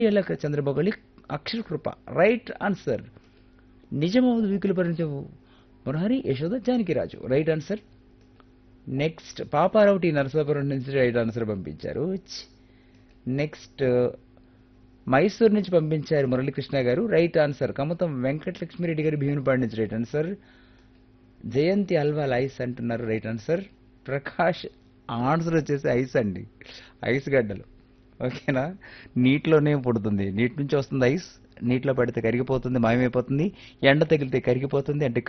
ఏళ్ళక Chandrababu Akshara Krupa right answer నిజమవుదు వీకులు పరిచయం Murahari Yashoda Janakiraju right answer next Paparao T Narasapuram నుంచి రైట్ ఆన్సర్ పంపించారు నెక్స్ట్ మైసూర్ నుంచి పంపించారు మురళీకృష్ణ గారు రైట్ ఆన్సర్ కమతం వెంకటలక్ష్మిరెడ్డి గారు భీమునిపాడు నుంచి right answer Jayanthi Alwal ice అంటున్నారు రైట్ ఆన్సర్ ప్రకాష్ ఆన్సర్ వచ్చేసి ఐస్ అండి ఐస్ గడ్డలు ఓకేనా నీటిలోనే పుడుతుంది నీటి నుంచి వస్తుంది ఐస్ నీటిలో పడితే కరిగిపోతుంది మాయమైపోతుంది ఎండ తగిలితే కరిగిపోతుంది అంటే